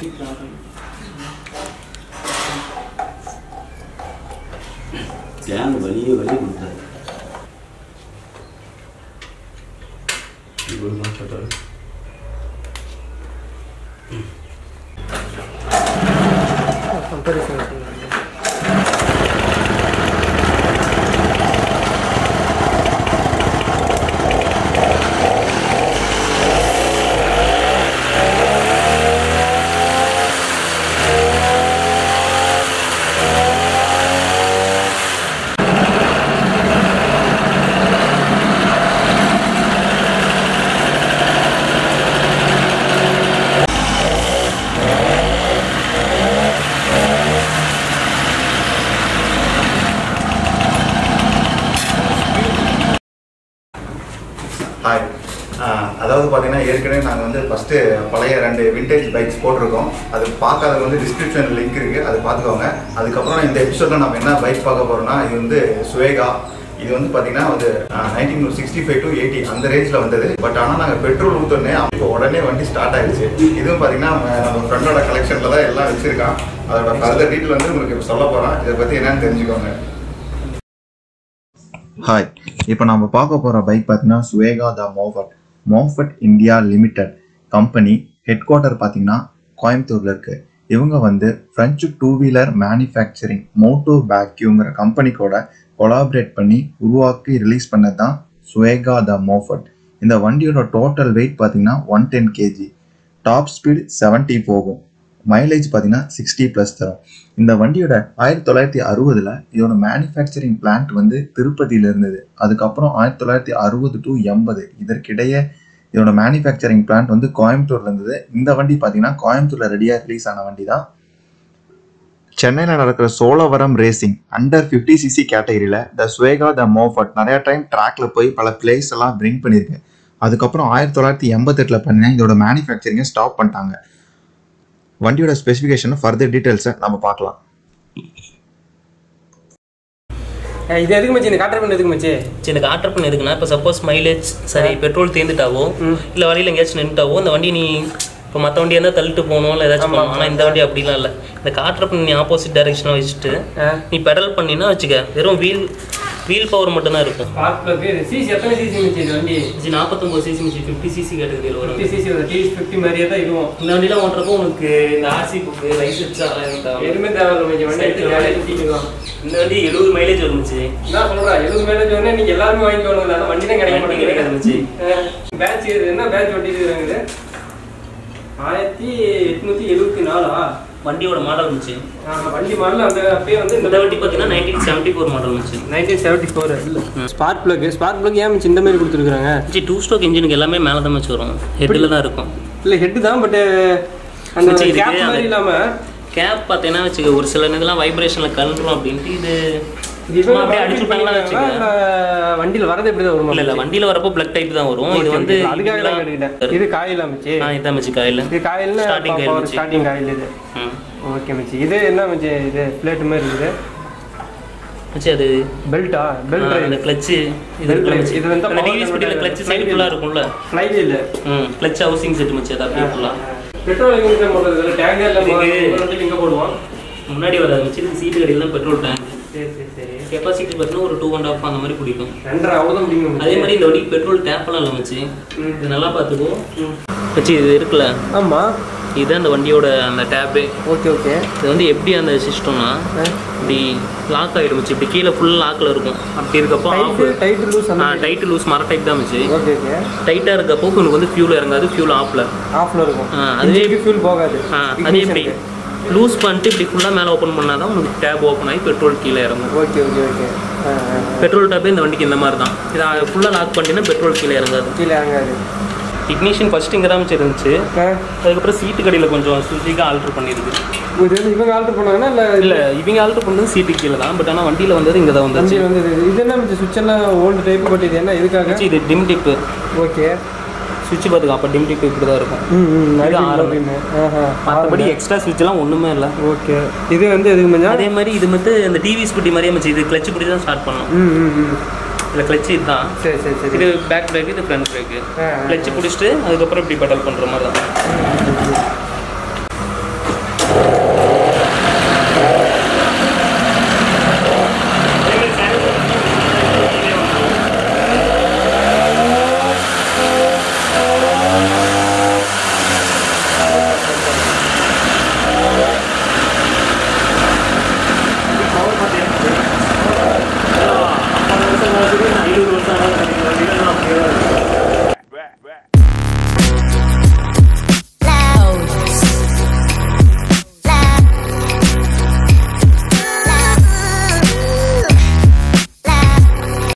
Can வலிய வலி கொடுத்தாரு இவ்வளோதான் கட்டாரு ஹாய் அதாவது பார்த்தீங்கன்னா ஏற்கனவே நாங்கள் வந்து ஃபஸ்ட்டு பழைய ரெண்டு விண்டேஜ் பைக்ஸ் போட்டிருக்கோம் அது பார்க்காதவங்க வந்து டிஸ்கிரிப்ஷன் லிங்க் இருக்குது அது பார்த்துக்கோங்க அதுக்கப்புறம் இந்த எபிசோடில் நம்ம என்ன பைக் பார்க்க போகிறோம்னா இது வந்து சுவேகா இது வந்து பார்த்தீங்கன்னா வந்து nineteen sixty five to eighty அந்த ரேஞ்சில் வந்தது பட் ஆனால் நாங்கள் பெட்ரோல் ஊற்றோன்னே இப்போ உடனே வண்டி ஸ்டார்ட் ஆயிடுச்சு இதுவும் பார்த்தீங்கன்னா நம்ம- நம்ம ஃப்ரெண்டோட கலெக்ஷனில் தான் எல்லாம் வச்சுருக்கான் அதோட ஃபர்தர் டீட்டெயில் வந்து உங்களுக்கு இப்போ சொல்ல போகிறேன் இதை பற்றி என்னன்னு தெரிஞ்சுக்கோங்க ஹாய் இப்போ நம்ம பார்க்க போகிற பைக் பார்த்தீங்கன்னா Suvega the Moffat Moffat India limited company head quarter பார்த்தீங்கன்னா கோயம்புத்தூரில் இருக்குது இவங்க வந்து ஃப்ரெஞ்சு டூ வீலர் மேனுஃபேக்சரிங் மோட்டோ பேக்யூங்கிற கம்பெனி கூட கொலாபரேட் பண்ணி உருவாக்கி ரிலீஸ் பண்ணது தான் சுவேகா த மோஃபட் இந்த வண்டியோட டோட்டல் வெயிட் பார்த்தீங்கன்னா one ten KG top speed 70 போகும் மைலேஜ் பார்த்தீங்கன்னா சிக்ஸ்டி ப்ளஸ் தரும் இந்த வண்டியோட ஆயிரத்தி தொள்ளாயிரத்தி அறுபதுல இதோட மேனுஃபேக்சரிங் பிளான்ட் வந்து திருப்பதியில இருந்தது அதுக்கப்புறம் ஆயிரத்தி தொள்ளாயிரத்தி அறுபது டு எண்பது இதற்கிடையே இதோட மேனுஃபேக்சரிங் பிளான்ட் வந்து கோயம்புத்தூர்ல இருந்தது இந்த வண்டி பார்த்தீங்கன்னா கோயம்புத்தூர்ல ரெடியா ரிலீஸ் ஆன வண்டி தான் சென்னையில் நடக்கிற Sholavaram racing under fifty CC கேட்டகரியில் த ஸ்வேகா த மோஃபட் நிறைய டைம் ட்ராக்ல போய் பல பிளேஸ் எல்லாம் பிரிங் பண்ணியிருக்கு அதுக்கப்புறம் ஆயிரத்தி தொள்ளாயிரத்தி எண்பத்தெட்டில் பண்ணினா இதோட மேனுஃபேக்சரிங்கை ஸ்டாப் பண்ணிட்டாங்க வண்டியோட ஸ்பெசிஃபிகேஷன் ஃபர்தர் டீட்டெயில்ஸை நம்ம பார்க்கலாம் ஏய், இது எதுக்கு மச்சி இந்த காட்டர் பண்ண எதுக்கு மச்சி சரி எனக்கு ஆர்டர் பண்ண எதுக்குன்னா இப்போ சப்போஸ் மைலேஜ் சரி பெட்ரோல் தேர்ந்துட்டாவோ இல்லை வழியில் எங்கேயாச்சும் நின்றுட்டாவோ இந்த வண்டி நீ இப்போ மற்ற வண்டி இருந்தால் தள்ளிட்டு போகணும் இல்லை ஏதாச்சும் பண்ணணும் ஆனால் இந்த வண்டி அப்படிலாம் இல்லை இந்த காட்டர் பண்ணி நீ ஆப்போசிட் டைரக்ஷனாக வச்சுட்டு ஆ. நீ பெடல் பண்ணினா வச்சுக்க வெறும் வீல் வீல் பவர் மட்டும்தான் இருக்கும் ஸ்பார்க் பிளக் சிசி எத்தனை சிசி மச்சி இது வண்டி இது நாற்பத்தொம்பது சிசி மிச்சி ஃபிஃப்டி சிசி கேட்டகரியில் வரும் ஃபிஃப்டி சிசி ஒரு டிவி ஃபிஃப்டி மாதிரியே தான் இதுவும் இந்த வண்டிலாம் ஓட்டுறப்போ உனக்கு இந்த ஆர்சி புக்கு லைசன்ஸ் அதெல்லாம் எதுவும் தேவை எதுவுமே தேவையில்ல மச்சி வண்டி எடுத்து வேலையை சுற்றிக்கலாம் இந்த வண்டி எழுபது மைலேஜ் வருந்துச்சு என்ன சொல்றா எழுபது மேலேஜ் வந்து நீங்க எல்லாருமே வாங்கிக்கணும் இல்லை வண்டி தான் கிடைக்க வண்டி கிடைக்காது மச்சி. மாட்டேங்குது பேட்ச் இது என்ன பேட்ச் வண்டி இருக்குது ஆயிரத்தி எட்நூத்தி எழுபத்தி நாலா வண்டியோட மாடல் இருந்துச்சு ஆ, வண்டி மாடல் அந்த அப்பயே வந்து இந்த வண்டி பார்த்தீங்கன்னா நைன்டீன் செவன்ட்டி ஃபோர் மாடல் இருந்துச்சு nineteen seventy four spark plug spark plug ஏன் மச்சி இந்த மாதிரி கொடுத்துருக்காங்க ஜி டூ ஸ்ட்ரோக் இன்ஜினுக்கு எல்லாமே மேலே தான் வச்சு வரும் ஹெட்டில் தான் இருக்கும் இல்ல ஹெட் தான் பட் அந்த மச்சி, இதுக்கு கேப் மாதிரி அந்த- இல்லாம கேப் பார்த்தீங்கன்னா வச்சுக்க ஒரு சில இதெல்லாம் வைப்ரேஷனில் கலந்துரும் அப்படின்ட்டு இது இது சும்மா அப்படியே அடிச்சு விட்டாங்களா வச்சுக்க இல்ல, வண்டியில வரது எப்படி தான் வருமா இல்லை இல்லை வண்டியில் வரப்போ பிளக் டைப் தான் வரும் இது வந்து அதுக்காக தான் கேட்டுக்கிட்டேன் இது காயில் அமைச்சு ஆ இதான் மச்சி காயில் இது காயில்னா Starting coil வச்சு. ஸ்டார்டிங் காயில் இது ம் ஓகே மச்சி இது என்ன மச்சி இது பிளேட் மாதிரி இருக்குது மச்சி அது பெல்ட்டா பெல்ட் ஆ, அந்த டிரைவ் கிளச்சு இது Belt இருக்குல்ல drive. மச்சி இது வந்து அந்த power டிவி ஸ்பீடில் control clutch fly side wheel. ஃபுல்லாக இருக்கும்ல ஃப்ளை வீல் ம் கிளச் ஹவுசிங் செட் மச்சி அது அப்படியே ஃபுல்லாக பெட்ரோல் எங்க இருந்து போடுறது டேங்க் எல்லாம் இதுக்கு- வந்து இங்க போடுவோம் முன்னாடி வராது மச்சி இது சீட்டு கடையில் தான் பெட்ரோல் டேங்க் சரி சரி சரி கெப்பாசிட்டி பார்த்தீங்கன்னா ஒரு டூ அண்ட் ஆஃப் அந்த மாதிரி பிடிக்கும் ரெண்டரை அவ்வளோதான் முடியும் அதே மாதிரி இந்த வண்டி பெட்ரோல் டேப்பெல்லாம் இல்லை மச்சி ம். இது நல்லா பார்த்துக்கோ மச்சி இது இருக்குல்ல ஆமா இதுதான் அந்த வண்டியோட அந்த டேப்பே ஓகே ஓகே இது வந்து எப்படி அந்த சிஸ்டம்னா இப்படி லாக் ஆகிடும் மச்சி இப்படி கீழே ஃபுல் லாக்கில் இருக்கும் அப்படி இருக்கப்போ ஆஃப் டைட் டைட் லூஸ் ஆ அந்த டைட்டு லூஸ் மர டைப் தான் மச்சி ஓகே ஓகே டைட்டாக இருக்கப்போ உனக்கு வந்து ஃபியூல் இறங்காது ஃபியூல் ஆஃபில் ஆஃப்ல இருக்கும் ஆ, அதுவே அதுவே ஃபியூல் போகாது ஆ அதே இப்படி லூஸ் பண்ணிட்டு இப்படி ஃபுல்லாக மேலே ஓப்பன் பண்ணால் தான் உனக்கு டேப் ஓப்பன் ஆகி பெட்ரோல் கீழே இறங்கும் ஓகே ஓகே ஓகே பெட்ரோல் டேப்பே இந்த வண்டிக்கு இந்த மாதிரி தான் இதை ஃபுல்லாக லாக் பண்ணிட்டீங்கன்னா பெட்ரோல் கீழே இறங்காது கீழே இறங்காது இக்னிஷன் ஃபஸ்ட் இங்கே தான் வச்சு இருந்துச்சு ஆ, அதுக்கப்புறம் சீட்டு கடையில் கொஞ்சம் சுத்திக்காக ஆல்ட்ரு பண்ணியிருக்கு இது வந்து இவங்க ஆல்டர் பண்ணாங்கன்னா இல்லை இல்லை இவங்க ஆல்ட்ரு பண்ணது சீட்டு கீழே தான் பட் ஆனால் வண்டியில் வந்தது இங்கே தான் வண்டி வந்துச்சு வந்து இது- இது என்ன சுவிட்ச் எல்லாம் ஓல்டு டைப் பட் இது என்ன எதுக்காக இது டிம் டிப்பு ஓகே சுவிட்ச் பார்த்துக்கோ அப்போ டிம் டிப் இப்படி தான் இருக்கும் ம் ம் இது ஆரம் ஆரம். மற்றபடி எக்ஸ்ட்ரா சுவிட்ச்லாம் ஒன்றுமே இல்லை ஓகே இது வந்து எதுக்கு மஞ்சா அதே மாதிரி இது வந்து இந்த டிவி ஸ்பூட்டி மாதிரியே மச்சி இது கிளச்சு பிடி தான் ஸ்டார்ட் பண்ணோம் ம் ம் ம் இல்லை கிளச்சு இதுதான் சரி சரி சரி இது பேக் பிரேக் இது ஃப்ரண்ட் பிரேக்கு ஆ, ஆ. கிளச்சு பிடிச்சிட்டு அதுக்கப்புறம் இப்படி பெடல் பண்ணுற மாதிரி தான்